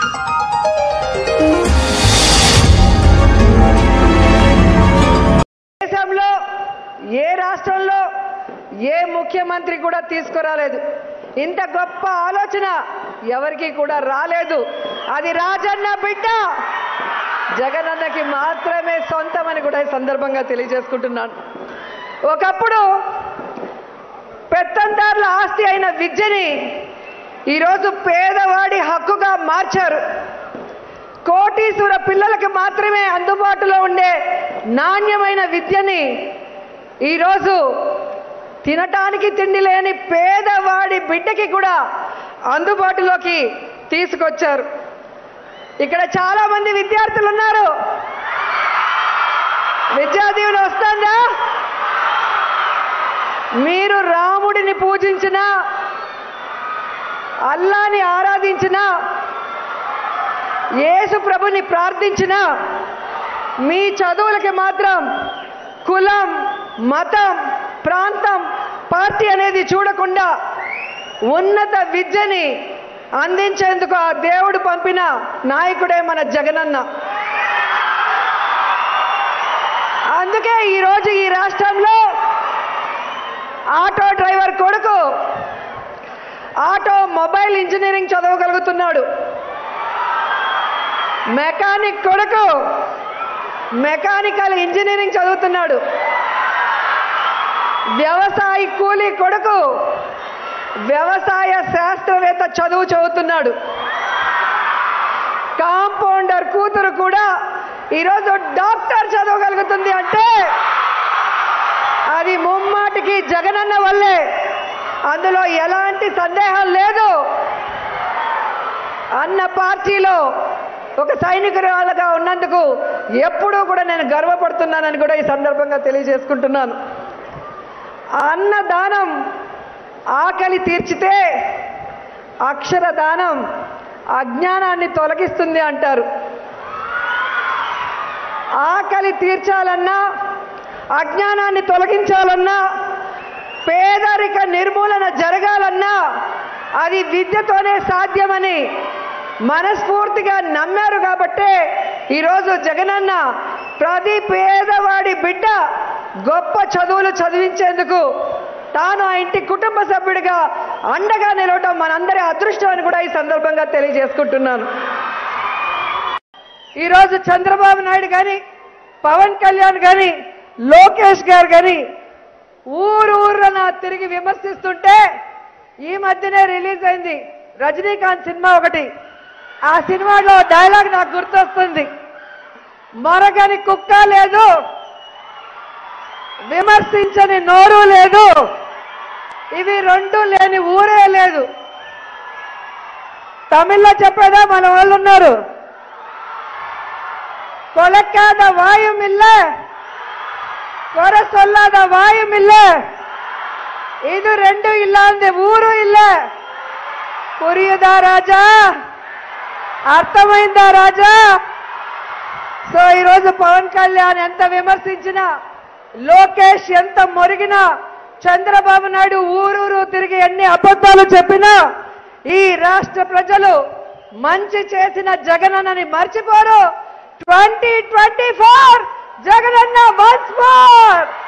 దేశంలో ఏ రాష్ట్రంలో ఏ ముఖ్యమంత్రి కూడా తీసుకురాలేదు ఇంత గొప్ప ఆలోచన ఎవరికి కూడా రాలేదు అది రాజన్న బిడ్డ జగనన్నకి మాత్రమే సొంతమని కూడా ఈ సందర్భంగా తెలియజేసుకుంటున్నాను ఒకప్పుడు పెత్తందారుల ఆస్తి అయిన విద్యని ఈరోజు పేదవాడి హక్కుగా మార్చారు కోటీశ్వర పిల్లలకి మాత్రమే అందుబాటులో ఉండే నాణ్యమైన విద్యని ఈరోజు తినటానికి తిండి లేని పేదవాడి బిడ్డకి కూడా అందుబాటులోకి తీసుకొచ్చారు ఇక్కడ చాలా మంది విద్యార్థులు ఉన్నారు విద్యాదీవులు వస్తుందా మీరు రాముడిని పూజించిన అల్లాని ఆరాధించిన యేసు ప్రభుని ప్రార్థించిన మీ చదువులకి మాత్రం కులం మతం ప్రాంతం పార్టీ అనేది చూడకుండా ఉన్నత విద్యని అందించేందుకు ఆ దేవుడు పంపిన నాయకుడే మన జగనన్న అందుకే ఈరోజు ఈ రాష్ట్రంలో ఆటో డ్రైవర్ కొడుకు ఆటో మొబైల్ ఇంజనీరింగ్ చదవగలుగుతున్నాడు మెకానిక్ కొడుకు మెకానికల్ ఇంజనీరింగ్ చదువుతున్నాడు వ్యవసాయ కూలీ కొడుకు వ్యవసాయ శాస్త్రవేత్త చదువు చదువుతున్నాడు కాంపౌండర్ కూతురు కూడా ఈరోజు డాక్టర్ చదవగలుగుతుంది అంటే అది ముమ్మాటికి జగనన్న వల్లే అందులో ఎలాంటి సందేహం లేదు అన్న పార్టీలో ఒక సైనికురాలుగా ఉన్నందుకు ఎప్పుడూ కూడా నేను గర్వపడుతున్నానని కూడా ఈ సందర్భంగా తెలియజేసుకుంటున్నాను అన్న దానం ఆకలి తీర్చితే అక్షర దానం అజ్ఞానాన్ని తొలగిస్తుంది అంటారు ఆకలి తీర్చాలన్నా అజ్ఞానాన్ని తొలగించాలన్నా పేదరిక నిర్మూలన జరగాలన్నా అది విద్యతోనే సాధ్యమని మనస్ఫూర్తిగా నమ్మారు కాబట్టే ఈరోజు జగనన్న ప్రతి పేదవాడి బిడ్డ గొప్ప చదువులు చదివించేందుకు తాను ఆ ఇంటి కుటుంబ సభ్యుడిగా అండగా నిలవటం మనందరి అదృష్టం అని కూడా ఈ సందర్భంగా తెలియజేసుకుంటున్నాను ఈరోజు చంద్రబాబు నాయుడు కానీ పవన్ కళ్యాణ్ కానీ లోకేష్ గారు కానీ ఊరు ఊర్లో తిరిగి విమర్శిస్తుంటే ఈ మధ్యనే రిలీజ్ అయింది రజనీకాంత్ సినిమా ఒకటి ఆ సినిమాలో డైలాగ్ నాకు గుర్తొస్తుంది మరగని కుక్క లేదు విమర్శించని నోరు లేదు ఇవి రెండు లేని ఊరే లేదు తమిళ్లో చెప్పేదా మన వాళ్ళు ఉన్నారు ಕೊಳಕಾದ ವಾಯುಮಿಲ್ಲ ಕೊರಸೊಲ್ಲಾದ ವಾಯುಮಿಲ್ಲ ಇದು రెండు ಇಲ್ಲ ಅಂದೆ ఊరు ಇಲ್ಲ పురియుదా రాజా అర్థమైందా రాజా సో ఈరోజు పవన్ కళ్యాణ్ ఎంత విమర్శించినా లోకేష్ ఎంత మొరిగినా చంద్రబాబు నాయుడు ఊరూరు తిరిగి ఎన్ని అబద్ధాలు చెప్పినా ఈ రాష్ట్ర ప్రజలు మంచి చేసిన జగనన్నని మర్చిపోరు ట్వంటీ ట్వంటీ ఫోర్ జగనన్న వన్స్ మోర్